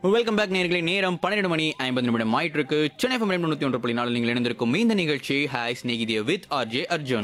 Welcome back நேர்களை நேரம் பன்னிரெண்டு மணி ஐம்பது நிமிடம் ஆயிட்டு இருக்கு சென்னை FM தொண்ணூத்தி ஒன்று புள்ளி நாலு நீங்கள் இணைந்திருக்கும் இந்த நிகழ்ச்சி ஹாய் ஸ்நேகிதிய வித் ஆர்ஜே அர்ஜுன்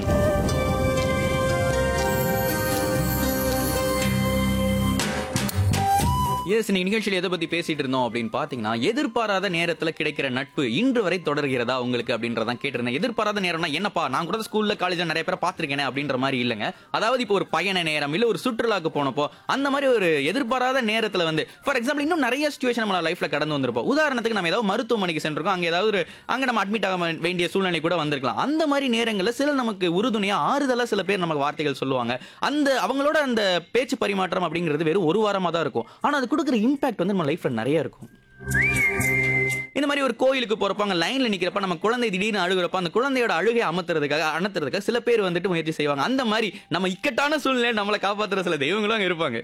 எஸ் நீங்க நிகழ்ச்சியில் எதை பத்தி பேசிட்டு இருந்தோம் அப்படின்னு பாத்தீங்கன்னா எதிர்பாராத நேரத்துல கிடைக்கிற நட்பு இன்று வரை தொடர்கிறதா உங்களுக்கு அப்படின்றதான் கேட்டிருந்தேன் எதிர்பாராத நேரம்னா என்னப்பா நான் கூட ஸ்கூல்ல காலேஜ்ல நிறைய பேரை பார்த்திருக்கேன் அப்படின்ற மாதிரி இல்லைங்க அதாவது இப்போ ஒரு பயண நேரம் இல்ல ஒரு சுற்றுலாக்கு போனப்போ அந்த மாதிரி ஒரு எதிர்பாராத நேரத்துல வந்து ஃபார் எக்ஸாம்பிள் இன்னும் நிறைய சுச்சுவேஷன் நம்ம லைஃப்ல கடந்து வந்திருப்போம் உதாரணத்துக்கு நம்ம ஏதாவது மருத்துவமனைக்கு சென்றிருக்கோம் அங்க ஏதாவது ஒரு அங்க நம்ம அட்மிட் ஆக வேண்டிய சூழ்நிலை கூட வந்திருக்கலாம் அந்த மாதிரி நேரங்கள்ல சில நமக்கு உறுதுணையா ஆறுதலா சில பேர் நமக்கு வார்த்தைகள் சொல்லுவாங்க அந்த அவங்களோட அந்த பேச்சு பரிமாற்றம் அப்படிங்கிறது வெறும் ஒரு வாரமா தான் இருக்கும் ஆனா அது கொடுக்குற இம்பாக்ட் வந்து நம்ம லைஃப்ல நிறைய இருக்கும் இந்த மாதிரி ஒரு கோயிலுக்கு போறப்ப அங்க லைன்ல நிக்கிறப்ப நம்ம குழந்தை திடீர்னு அழுகுறப்ப அந்த குழந்தையோட அழுகை அமர்த்துறதுக்காக அணத்துறதுக்காக சில பேர் வந்துட்டு முயற்சி செய்வாங்க அந்த மாதிரி நம்ம இக்கட்டான சூழ்நிலை நம்மளை காப்பாத்துற சில தெய்வங்களும் அங்க இருப்பாங்க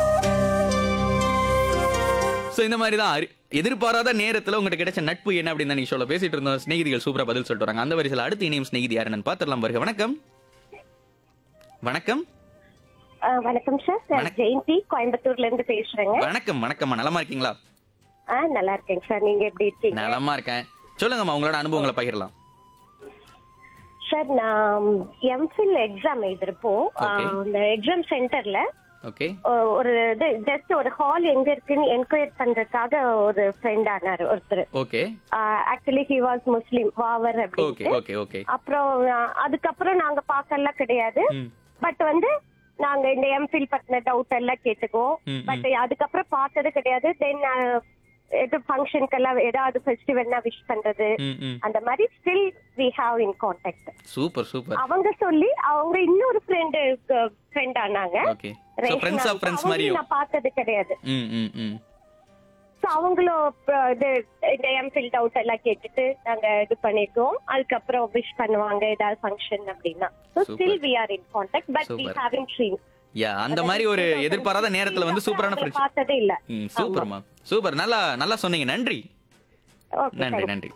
சோ இந்த மாதிரி தான் அரி- எதிர்பாராத நேரத்துல உங்களுக்கு கிடைச்ச நட்பு என்ன அப்படின்னு நீங்க சொல்ல பேசிட்டு இருந்தோம் சிநேகிதிகள் சூப்பரா பதில் சொல்லிட்டு வராங்க அந்த வரிசையில் அடுத்து இணையும் சிநேகிதி யாருன்னு பாத்துடலாம் பாருங்க வணக்கம் வணக்கம் ஆ, வணக்கம் சார் நான் வணக்கம். ஜெயந்தி கோயம்புத்தூர்ல இருந்து பேசுறேங்க வணக்கம் வணக்கம்மா நலமா இருக்கீங்களா ஆ நல்லா இருக்கேங்க சார் நீங்க எப்படி இருக்கீங்க நலமா இருக்கேன் சொல்லுங்கம்மா உங்களோட அனுபவங்களை பகிரலாம் சார் நான் எம்ஃபில் எக்ஸாம் எழுதிருப்போம் Okay. இந்த எக்ஸாம் சென்டர்ல ஓகே ஒரு இது ஜஸ்ட் ஒரு ஹால் எங்க இருக்குன்னு என்கொயர் பண்றதுக்காக ஒரு ஃப்ரெண்ட் ஆனாரு ஒருத்தர் okay actually he was Muslim Vavar okay அப்படின்னு ஓகே ஓகே அப்புறம் ஆ, அதுக்கப்புறம் நாங்க பார்க்கலாம் கிடையாது ம் பட் வந்து நாங்க இந்த எம்ஃபில் பத்தின டவுட் எல்லாம் கேட்டுக்குவோம் ம், ம். பட் அதுக்கப்புறம் பார்த்தது கிடையாது தென் எது ஃபங்க்ஷனுக்கெல்லாம் ஏதாவது ஃபெஸ்டிவல்னா விஷ் பண்றது ம் ம் அந்த மாதிரி still we have in contact super super அவங்க சொல்லி அவங்க இன்னொரு ஃப்ரெண்டு ஃப்ரெண்ட் ஆனாங்க okay so friends of friends அவங்களையும் மாதிரியும் நான் பார்த்தது கிடையாது ம் ம் ம் ஸோ அவங்களும் அப்புறம் இது இந்த எம்ஃபில் டவுட் எல்லாம் கேட்டுட்டு நாங்க இது பண்ணிருக்கோம் அதுக்கப்புறம் விஷ் பண்ணுவாங்க ஏதாவது ஃபங்க்ஷன் அப்படின்னா so Super. Still we are in contact but we Super. Have in dream yeah அந்த மாதிரி ஒரு எதிர்பாராத நேரத்துல வந்து சூப்பரான ஃப்ரெண்ட்ஸ் பார்த்ததே இல்ல ம் சூப்பர்மா சூப்பர் நல்லா நல்லா சொன்னீங்க நன்றி ஓகே நன்றி நன்றி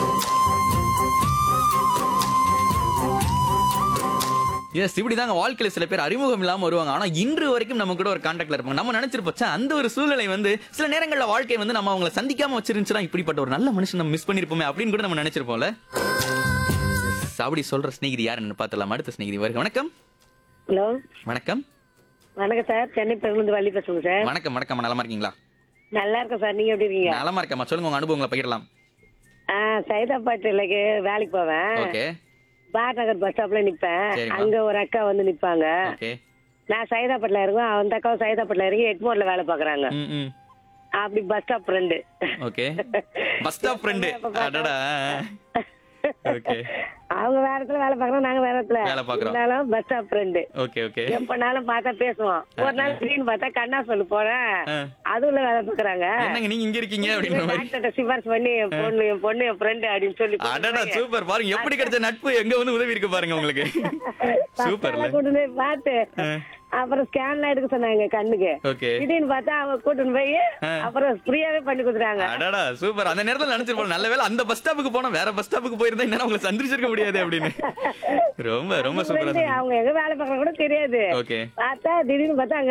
எஸ் இப்படிதாங்க வாழ்க்கையில சில பேர் அறிமுகம் இல்லாம வருவாங்க ஆனா இன்று வரைக்கும் நம்ம கூட ஒரு கான்டாக்ட்ல இருப்பாங்க நம்ம நினைச்சிருப்போம் ச்சே, அந்த ஒரு சூழ்நிலை வந்து சில நேரங்கள்ல வாழ்க்கை வந்து நம்ம அவங்கள சந்திக்காம வச்சிருந்துச்சுன்னா இப்படிப்பட்ட ஒரு நல்ல மனுஷன் நம்ம மிஸ் பண்ணிருப்போமே அப்படின்னு கூட நம்ம நினைச்சிருப்போம்ல Yes, அப்படி சொல்ற ஸ்நேகிதி யாருன்னு பார்த்தலாம் அடுத்த ஸ்நேகிதி வருக வணக்கம் ஹலோ வணக்கம் வணக்கம் சார் சென்னை பெருங்குந்து வள்ளி பேசுங்க சார் வணக்கம் வணக்கம் நலமா இருக்கீங்களா நல்லா இருக்கேன் சார் நீங்க எப்படி இருக்கீங்க நலமா இருக்கேம்மா சொல்லுங்க உங்க அனுபவங்களை பகிரலாம் ஆ சைதாப்பேட்டையிலக்கு வேலைக்கு போவேன் ஓகே பாட் நகர் பஸ் ஸ்டாப்ல நிப்பேன் சரிம்மா. அங்க ஒரு அக்கா வந்து நிப்பாங்க ஓகே நான் சைதாப்பேட்டில் இருக்கேன் அந்த அக்காவும் சைதாப்பேட்டில் இறங்கி எட்மோர்ல வேலை பாக்குறாங்க ம் ம் அப்படி bus stop friend okay bus stop friend அடடா ஓகே அவங்க வேற இடத்துல வேலை பாக்குறோம் நாங்க வேற இடத்துல வேலை பார்க்கறோம். இருந்தாலும் bus stop friend okay okay எப்பனாலும் பார்த்தா பேசுவோம் ஒரு நாள் திடீர்னு பார்த்தா கண்ணா சொல்லு போறேன் ஆ. அதுல வேலை பாக்குறாங்க என்னங்க நீங்க இங்க இருக்கீங்க அப்படின்ற மாதிரி டாக்டர்கிட்ட சிபாரிசு பண்ணி என் பொண்ணு என் பொண்ணு என் ஃப்ரெண்டு அப்படின்னு சொல்லி அடடா சூப்பர் பாருங்க எப்படி கிடைச்ச நட்பு எங்க வந்து உதவி இருக்கு பாருங்க உங்களுக்கு சூப்பர்ல கூட்டு போய் பார்த்து அப்புறம் ஸ்கேன்லாம் எடுக்க சொன்னாங்க கண்ணுக்கு ஓகே திடீர்னு பார்த்தா அவங்க கூட்டின்னு போய் அப்புறம் ஃப்ரீயாவே பண்ணி கொடுத்துறாங்க அடடா சூப்பர் அந்த நேரத்துல நினைச்சிருப்போம் நல்ல வேளை அந்த பஸ் ஸ்டாப்புக்கு போனா வேற பஸ் ஸ்டாப்புக்கு போயிருந்தா இன்னும் உங்களை சந்திச்சிருக்க முடியாது அப்படின்னு ரொம்ப ரொம்ப சூப்பரா friend, அவங்க எங்க வேலை பார்க்கற கூட தெரியாது ஓகே பார்த்தா திடீர்னு பார்த்தா அங்க